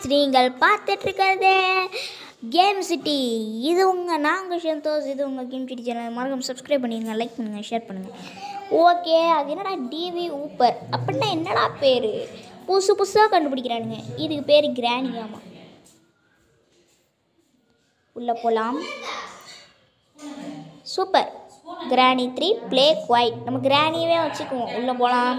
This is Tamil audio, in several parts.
ஃப்ரெண்ட்ஸ் நீங்கள் பார்த்துட்டு இருக்கிறது கேம் சிட்டி இது உங்கள் நாங்கள் சந்தோஷ் இது உங்கள் கேம் சிட்டி சேனல் மறக்காம சப்ஸ்கிரைப் பண்ணிடுங்க லைக் பண்ணுங்கள் ஷேர் பண்ணுங்கள் ஓகே அது என்னடா டிவி ஊப்பர் அப்படின்னா என்னடா பேர் புதுசு புதுசாக கண்டுபிடிக்கிறானுங்க இதுக்கு பேர் கிராணியாமா உள்ளே போகலாம் சூப்பர் கிராணி த்ரீ ப்ளே குவைட் நம்ம கிராணியவே வச்சுக்குவோம் உள்ளே போகலாம்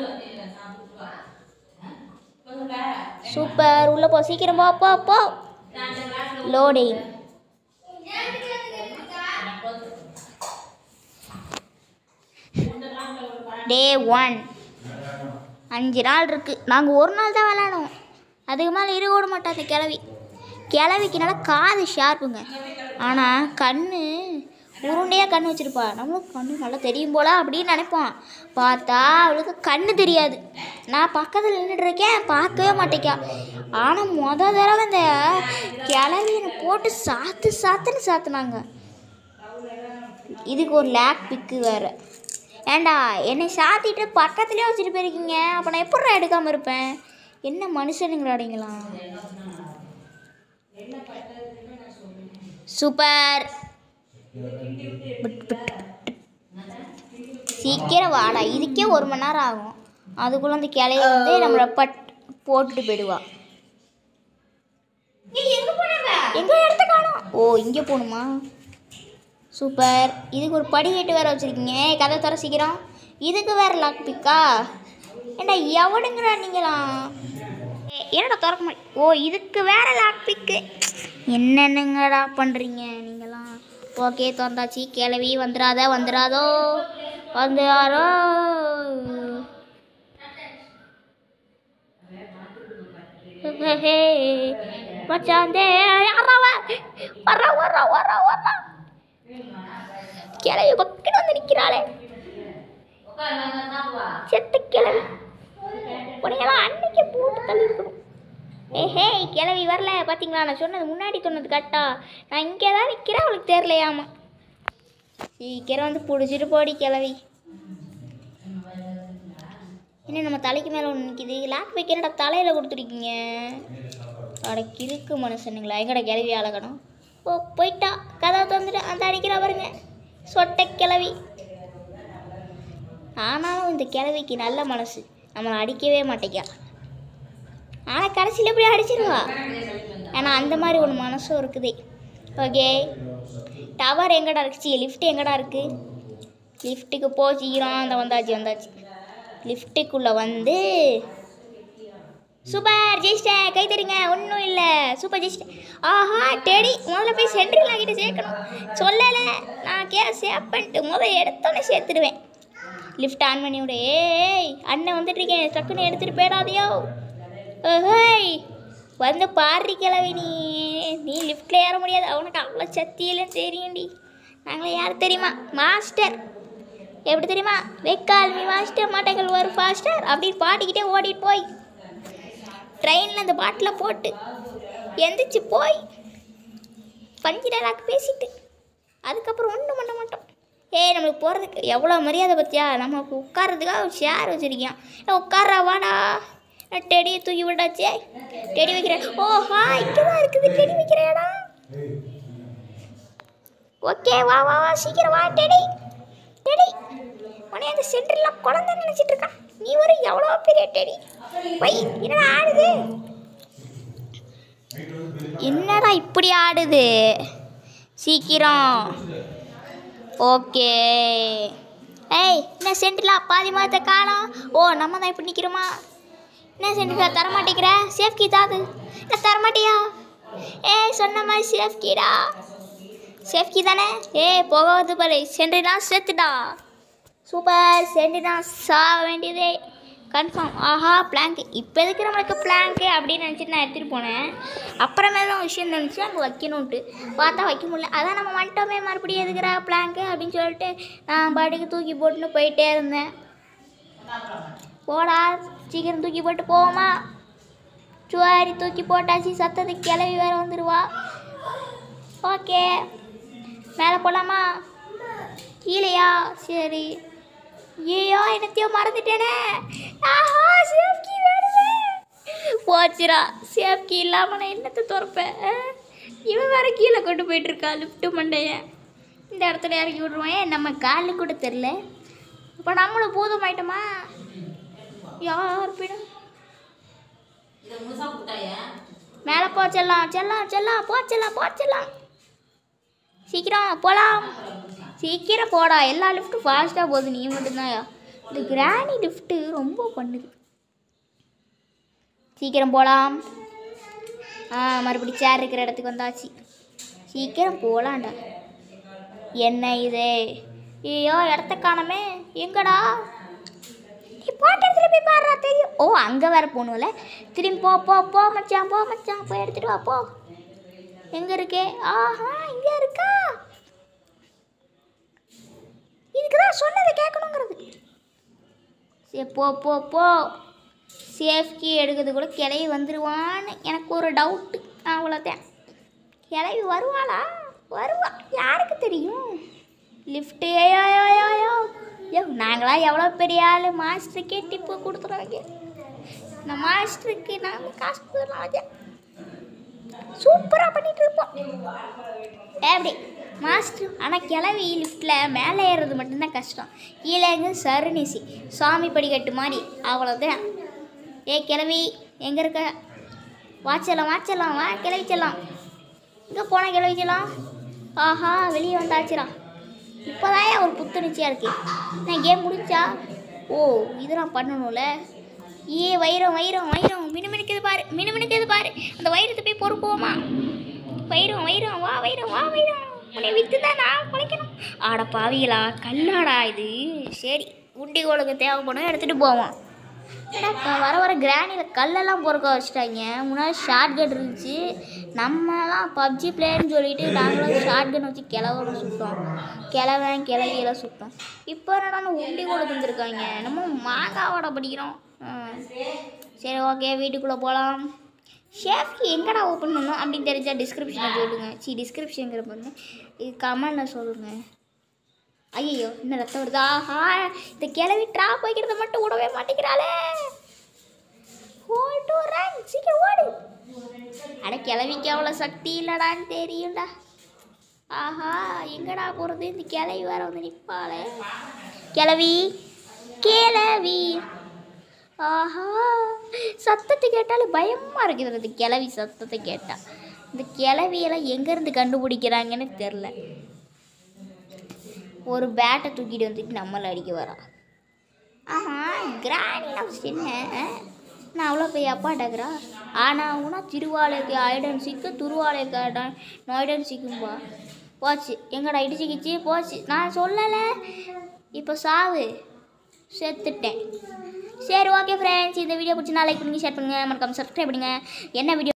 சூப்பர் உள்ளே போ சீக்கிரம் போ போ போ லோடிங் டே ஒன் அஞ்சு நாள் இருக்குது நாங்கள் ஒரு நாள் தான் விளாடணும் அதுக்கு மேலே இருக்க விட மாட்டோம் அந்த கிளவி கிளவிக்கு நல்லா காது ஷார்ப்புங்க ஆனால் கண்ணு உருண்டையாக கண் வச்சுருப்பா நம்மளுக்கு கண்ணு நல்லா தெரியும் போல அப்படின்னு நினைப்போம் பார்த்தா அவளுக்கு கண்ணு தெரியாது நான் பக்கத்தில் நின்றுட்டு இருக்கேன் பார்க்கவே மாட்டேக்கா ஆனால் முத தடவை இந்த கிளவியை போட்டு சாத்து சாத்துன்னு சாத்துனாங்க இதுக்கு ஒரு லேக் பிக்கு வேறு ஏண்டா என்னை சாத்திட்டு பக்கத்துலேயே வச்சுட்டு போயிருக்கீங்க அப்போ நான் எப்படி எடுக்காமல் இருப்பேன் என்ன மனுஷனுங்களாடிங்களா சூப்பர் பிட், பிட், பிட். சீக்கிரம் வாடா இதுக்கே ஒரு மணி நேரம் ஆகும் அதுக்குள்ளே அந்த கிளைய வந்து நம்மளை பட் போட்டுட்டு போயிடுவா எங்க இடத்த காணோம் ஓ இங்கே போகணுமா சூப்பர் இதுக்கு ஒரு படிக்கட்டு வேறு வச்சுருக்கீங்க கதை தர சீக்கிரம் இதுக்கு வேறு லாக் பிக்கா ஏண்டா எவனுங்கடா நீங்களாம் ஏ- என்னடா திறக்க மாட்டே ஓ இதுக்கு வேற லாக் பிக்கு என்னென்னங்கடா பண்ணுறீங்க நீங்களாம் ஓகே திறந்தாச்சு கிளவி வந்துடாத வந்துடாதோ வந்துடாரோ ஹே மச்சாந்தே யாரா வர்றா வர்றா வர்றா வர்றா கிளவி பக்கம் வந்து நிற்கிறாளே செத்த கிளவி உனையெல்லாம் அன்னைக்கு போட்டு தள்ளிருக்கணும் ஏஹே கிளவி வரல பார்த்தீங்களா நான் சொன்னது முன்னாடி சொன்னது கரெக்டா நான் இங்கே தான் நிற்கிறேன் அவளுக்கு தெரிலையாமா சீக்கிரம் வந்து பிடிச்சிட்டு போடி கிளவி என்ன நம்ம தலைக்கு மேலே ஒன்று நிற்கிது லாக் வைக்க என்னடா தலையில் கொடுத்துருக்கீங்க அட கிறுக்கு மனுஷனுங்களா எங்கட கிளவி அழகணும் ஓ போயிட்டா கதவை தந்துட்டு அந்த அடிக்கிறா பாருங்க சொட்டை கிளவி ஆனாலும் இந்த கிழவிக்கு நல்ல மனசு நம்மளை அடிக்கவே மாட்டேங்கா ஆனால் கடைசியில் எப்படி அடிச்சிருவா ஏன்னா அந்த மாதிரி ஒரு மனசும் இருக்குது ஓகே டவர் எங்கடா இருக்குச்சு லிஃப்ட் எங்கடா இருக்குது லிஃப்ட்டுக்கு போ சீக்கிரம் அந்த வந்தாச்சு வந்தாச்சு லிஃப்ட்டுக்குள்ளே வந்து சூப்பர் ஜெயிச்சிட்டேன் கை தருங்க ஒன்றும் இல்லை சூப்பர் ஜெயிச்சிட்டேன் ஆஹா டெடி முதல்ல போய் சென்ட்ரில் ஆகிட்டு சேர்க்கணும் சொல்லலை நான் கே சேவ் பண்ணிட்டு முதல் எடுத்தோன்னே சேர்த்துடுவேன் லிஃப்ட் ஆன் பண்ணி விடு ஏய் அண்ணன் வந்துட்டுருக்கேன் டக்குன்னு எடுத்துகிட்டு போயிடாதியோ ஓஹோய் வந்து பாரு கிளவி நீ நீ லிஃப்ட்டில் ஏற முடியாது அவனுக்கு அவ்வளோ சத்தியிலும் தெரியும்டி நாங்களே யார் தெரியுமா மாஸ்டர் எப்படி தெரியுமா வெக்கால் மீ மாஸ்டர் மாட்டங்கள் ஒரு ஃபாஸ்டர் அப்படின்னு பாடிக்கிட்டே ஓடிட்டு போய் ட்ரெயினில் அந்த பாட்டில் போட்டு எந்திரிச்சு போய் பஞ்சு டைலாக் பேசிட்டு அதுக்கப்புறம் ஒன்றும் பண்ண மாட்டோம் ஏய் நம்மளுக்கு போகிறதுக்கு எவ்வளோ மரியாதை பற்றியா நமக்கு உட்கார்றதுக்காக ஒரு ஷேர் வச்சுருக்கேன் ஏ உட்கார்றா வாடா நான் டெடியை தூக்கி விட்டாச்சே டெடி வைக்கிறேன் ஓ ஹா இங்கே தான் இருக்குது டெடி வைக்கிறேடா ஓகே வா வா வா சீக்கிரம் வா டெடி டெடி உனே அந்த சென்டரில் குழந்தை நினச்சிட்டு இருக்கான் நீ ஒரு எவ்வளோ பெரிய டெடி வை என்னடா ஆடுது என்னடா இப்படி ஆடுது சீக்கிரம் ஓகே ஏய் என்ன சென்டில் பாதி மாதத்தை காணோம் ஓ நம்ம தான் இப்படி நிற்கிறோமா என்ன சென்டில் தரமாட்டேங்கிற சேஃப்கி தாது என்ன தரமாட்டியா ஏய் சொன்ன மாதிரி சேஃப்கிடா சேஃப்கி தானே ஏய் போகாது பாரு சென்டினா சேர்த்துடா சூப்பர் சென்டினா சாக வேண்டியதே கன்ஃபார்ம் ஆஹா பிளாங்க் இப்போ எதுக்கு நம்மளுக்கு பிளாங்க்கு அப்படின்னு நினச்சிட்டு நான் எடுத்துகிட்டு போனேன் அப்புறமேல ஒரு விஷயம் நினச்சி அங்கே வைக்கணுன்ட்டு பார்த்தா வைக்க முடியல அதான் நம்ம வந்துட்டோமே மறுபடியும் எதுக்குறா பிளாங்க்கு அப்படின்னு சொல்லிட்டு நான் பாட்டுக்கு தூக்கி போட்டுன்னு போயிட்டே இருந்தேன் போடா சீக்கிரம் தூக்கி போட்டு போவோமா சுவாரி தூக்கி போட்டாச்சு சத்தத்துக்கு கிளவி வேற வந்துடுவா ஓகே மேலே போகலாமா கீழேயா சரி ஐயோ என்னத்தையோ மறந்துட்டேனே ஆஹா சேஃப்கி வேணுமே போச்சுடா சேஃப்டி இல்லாமல் நான் என்னத்தை திறப்பேன் ஆ? இவன் வேற கீழே கொண்டு போயிட்டுருக்கா லிஃப்ட்டு மண்டையன் இந்த இடத்துல இறக்கி விட்ருவான் நம்ம காலு கூட தெரில இப்போ நம்மளும் பூதமாயிட்டோமா யார் பின்ன மேலே போ செல்லாம் செல்லாம் செல்லாம் போ செல்லாம் போ செல்லாம் சீக்கிரம் போகலாம் சீக்கிரம் போடா எல்லா லிஃப்ட்டும் ஃபாஸ்ட்டாக போகுது நீ மட்டும்தான்யா இந்த கிராணி லிஃப்ட்டு ரொம்ப பண்ணுது சீக்கிரம் போகலாம் ஆ மறுபடியும் சேர் இருக்கிற இடத்துக்கு வந்தாச்சு சீக்கிரம் போகலாம்டா என்ன இது ஐயோ இடத்த காணமே எங்கடா நீ போட்ட இடத்துல போய் பாடுறா தெரியும் ஓ அங்கே வேற போகணும்ல திரும்பி போ போ போ மச்சான் போ மச்சான் போய் எடுத்துட்டு வா போ எங்க இருக்கே ஆஹா இங்க இருக்கா இதுக்கு தான் சொன்னதை கேட்கணுங்கிறது சரி போ போ போ சேஃப்கி எடுக்கிறது கூட கிளவி வந்துடுவான்னு எனக்கு ஒரு டவுட்டு அவ்வளோதான் கிளவி வருவாளா வருவா யாருக்கு தெரியும் லிஃப்ட்டு ஐயோ ஐயோ நாங்களாம் எவ்வளோ பெரிய ஆள் மாஸ்டருக்கே டிப்பு கொடுத்துருவாங்க இந்த மாஸ்டருக்கு நாங்கள் காசு கொடுத்துருவாங்க சூப்பராக பண்ணிட்டு இருப்போம் எப்படி மாஸ்டர் ஆனால் கிளவி லிஃப்ட்டில் மேலே ஏறுறது மட்டும்தான் கஷ்டம் கீழே எங்க சருணிசி சாமி படிக்கட்டு மாதிரி அவ்வளோதான் ஏ கிளவி எங்கே இருக்க வாச்சலாம் வாச்சலாம் வா கிளவி செல்லாம் எங்கே போன கிளவி செல்லாம் ஆஹா வெளியே வந்தாச்சுடா இப்போதான் ஒரு புத்துணர்ச்சியாக இருக்கு நான் கேம் முடிச்சா ஓ இது நான் பண்ணணும்ல ஏ வைரம் வைரம் வைரம் மினுமினுக்குது பாரு மினுமினுக்குது பாரு அந்த வைரத்தை போய் பொறுப்போமா வைரம் வைரம் வா வைரம் வா வைரம் உன்னை விற்று தான் நான் குலைக்கணும் ஆட பாவிகளா கல்லாடா இது சரி உண்டி கோளுக்கு தேவைப்படும் எடுத்துகிட்டு போவோம் என்னக்கா வர வர கிராணியில் கல்லெல்லாம் பொறுக்க வச்சுட்டாங்க முன்னாடி ஷார்ட் கன் இருந்துச்சு நம்மலாம் பப்ஜி பிளேயர்னு சொல்லிட்டு நாங்களும் ஷார்ட் கன் வச்சு கிளவரம் சுட்டோம் கிளவன் கிளவியெல்லாம் சுட்டோம் இப்போ என்னடா உண்டி கூட தந்துருக்காங்க நம்ம மாங்காவோட படிக்கிறோம் ஆ. சரி ஓகே வீட்டுக்குள்ளே போகலாம் ஷேஃப்க்கு எங்கடா ஓப்பன் பண்ணணும் அப்படின்னு தெரிஞ்சால் டிஸ்கிரிப்ஷனில் சொல்லுங்க சி டிஸ்கிரிப்ஷனுங்கிற பாருங்க இது கமெண்டில் சொல்லுங்கள் ஐயோ இன்னும் ரத்தம் வருதா ஆஹா இந்த கிளவி ட்ராப் வைக்கிறத மட்டும் விடவே மாட்டேங்கிறாளே ஓட்டு ரன் சீக்கிரம் ஓடு அட கிளவிக்கு அவ்வளோ சக்தி இல்லடான்னு தெரியும்டா ஆஹா எங்கடா போகிறது இந்த கிளவி வேற வந்து நிற்பாளே கிளவி கிளவி ஆஹா சத்தத்தை கேட்டாலே பயமாக இருக்குது இந்த கிளவி சத்தத்தை கேட்டால் இந்த கிளவியெல்லாம் எங்கேருந்து கண்டுபிடிக்கிறாங்கன்னு தெரில ஒரு பேட்டை தூக்கிட்டு வந்துட்டு நம்மளை அடிக்க வரா ஆமாம் கிராணி ஃபஸ்ட் என்ன நான் அவ்வளோ போய் அப்பாட்டாக்குறா ஆனால் உனா திருவாளைக்கு ஐடன் சிக்கு துருவாளை கேட்டேன் நோய்டன் சிக்கும்பா போச்சு எங்கடா இடிச்சுக்கிச்சு போச்சு நான் சொல்லலை இப்போ சாவு செத்துட்டேன் சரி ஓகே ஃப்ரெண்ட்ஸ் இந்த வீடியோ பிடிச்சினா லைக் பண்ணுங்க ஷேர் பண்ணுங்கள் மறக்காம சப்ஸ்கிரைப் பண்ணுங்கள் என்ன வீடியோ